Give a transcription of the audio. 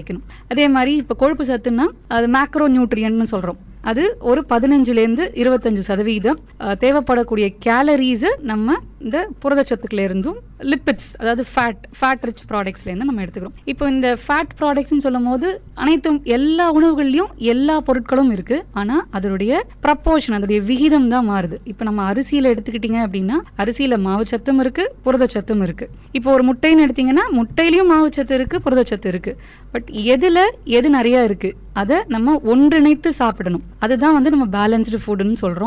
எடுத்துக்கணும் அதே மாதிரி இப்போ கொழுப்பு சத்துன்னா அது மேக்ரோ நியூட்ரியன்ட்னு சொல்கிறோம் அது ஒரு பதினஞ்சுலேருந்து இருபத்தஞ்சு சதவீதம் அஹ், தேவைப்படக்கூடிய கேலரிஸை நம்ம இந்த புரதச்சத்துக்கள் இருந்தும் லிப்பிட்ஸ் அதாவது ஃபேட் ஃபேட் ரிச் ப்ராடக்ட்ஸ்லேருந்து நம்ம எடுத்துக்கிறோம் இப்போ இந்த ஃபேட் ப்ராடக்ட்ஸ்னு சொல்லும் போது அனைத்தும் எல்லா உணவுகள்லையும் எல்லா பொருட்களும் இருக்கு ஆனால் அதனுடைய ப்ரப்போர்ஷன் அதோடைய விகிதம் தான் மாறுது இப்போ நம்ம அரிசியில் எடுத்துக்கிட்டீங்க அப்படின்னா அரிசியில் மாவுச்சத்தும் இருக்கு புரதச்சத்தும் இருக்கு இப்போ ஒரு முட்டைன்னு எடுத்தீங்கன்னா முட்டையிலையும் மாவுச்சத்து இருக்கு புரதச்சத்து இருக்கு பட் எதுல எது நிறைய இருக்கு அதை நம்ம ஒன்றிணைத்து சாப்பிடணும் அதுதான் வந்து நம்ம பேலன்ஸ்டு ஃபுட்னு சொல்றோம்